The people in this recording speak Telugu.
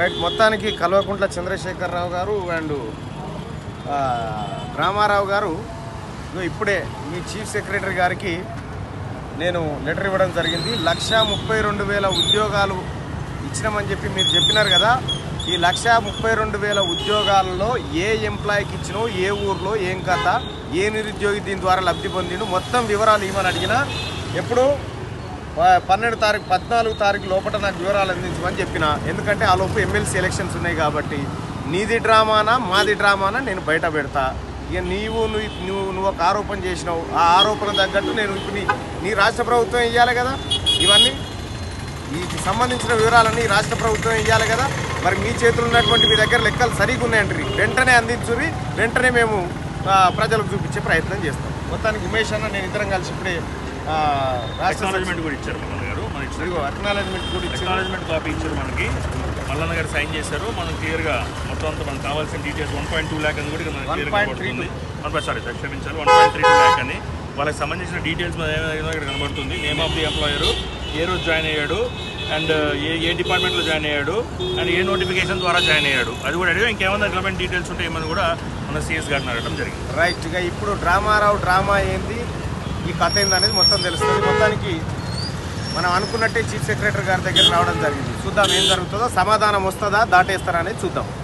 రైట్ మొత్తానికి కల్వకుంట్ల చంద్రశేఖరరావు గారు అండ్ ఆ, రామారావు గారు ఇగో ఇప్పుడే మీ చీఫ్ సెక్రటరీ గారికి నేను లెటర్ ఇవ్వడం జరిగింది లక్ష ముప్పై రెండు వేల ఉద్యోగాలు ఇచ్చినామని చెప్పి మీరు చెప్పినారు కదా ఈ లక్ష ముప్పై రెండు వేల ఉద్యోగాలలో ఏ ఎంప్లాయీకి ఇచ్చినో ఏ ఊర్లో ఏం కథ ఏ నిరుద్యోగి దీని ద్వారా లబ్ధి పొందిండు మొత్తం వివరాలు ఇవ్వమని అడిగినా ఎప్పుడు ప- పన్నెండు తారీఖు పద్నాలుగు తారీఖు లోపల నాకు వివరాలు అందించమని చెప్పిన ఎందుకంటే ఆ లోపు ఎమ్మెల్సీ ఎలక్షన్స్ ఉన్నాయి కాబట్టి నీది డ్రామానా మాది డ్రామానా నేను బయట పెడతా ఇక నీవు నువ్వు నువ్వు నువ్వు ఒక ఆరోపణ చేసినావు ఆ ఆరోపణ తగ్గట్టు నేను ఇప్పుడు నీ నీ రాష్ట్ర ప్రభుత్వం ఇవ్వాలి కదా ఇవన్నీ వీటికి సంబంధించిన వివరాలన్నీ ఈ రాష్ట్ర ప్రభుత్వం ఇవ్వాలి కదా మరి మీ చేతులు ఉన్నటువంటి మీ దగ్గర లెక్కలు సరిగా ఉన్నాయంటారు వెంటనే అందించురి వెంటనే మేము ఆ, ప్రజలకు చూపించే ప్రయత్నం చేస్తాం మొత్తానికి ఉమేష్ అన్న నేను ఇద్దరం కలిసి ఇప్పుడే ఆ, రాష్ట్ర అక్నాలజ్మెంట్ కూడా ఇచ్చారు మల్లన్న గారు మన ఇచ్చిన ఇదిగో అక్నాలజ్మెంట్ కూడా ఇచ్చింది అక్నాలజ్మెంట్ కాపీ ఇచ్చారు మనకి మల్లన్న గారు సైన్ చేశారు మనం క్లియర్గా మొత్తం అంతా మనకు కావాల్సిన details one point two lakh అని కూడా మనకి క్లియర్గా 1.32. కనబడుతుంది వన్ సారీ క్షమించాలి one point three two lakh అని వాళ్ళకి సంబంధించిన డీటెయిల్స్ ఏమైనా ఇక్కడ కనబడుతుంది నేమ్ ఆఫ్ ది ఎంప్లాయర్ ఏ రోజు జాయిన్ అయ్యాడు అండ్ ఏ ఏ డిపార్ట్మెంట్లో జాయిన్ అయ్యాడు అండ్ ఏ నోటిఫికేషన్ ద్వారా జాయిన్ అయ్యాడు అది కూడా అడిగా ఇంకేమైనా రిలవెంట్ డీటెయిల్స్ ఉంటే ఏమని కూడా మన సిఎస్ గారిని అడగడం జరిగింది రైట్ ఇక ఇప్పుడు డ్రామారావు డ్రామా ఏంది ఈ కథ ఏంది అనేది మొత్తం తెలుస్తుంది మొత్తానికి మనం అనుకున్నట్టే చీఫ్ సెక్రటరీ గారి దగ్గర రావడం జరిగింది చూద్దాం ఏం జరుగుతుందో సమాధానం వస్తుందా దాటేస్తారా అనేది చూద్దాం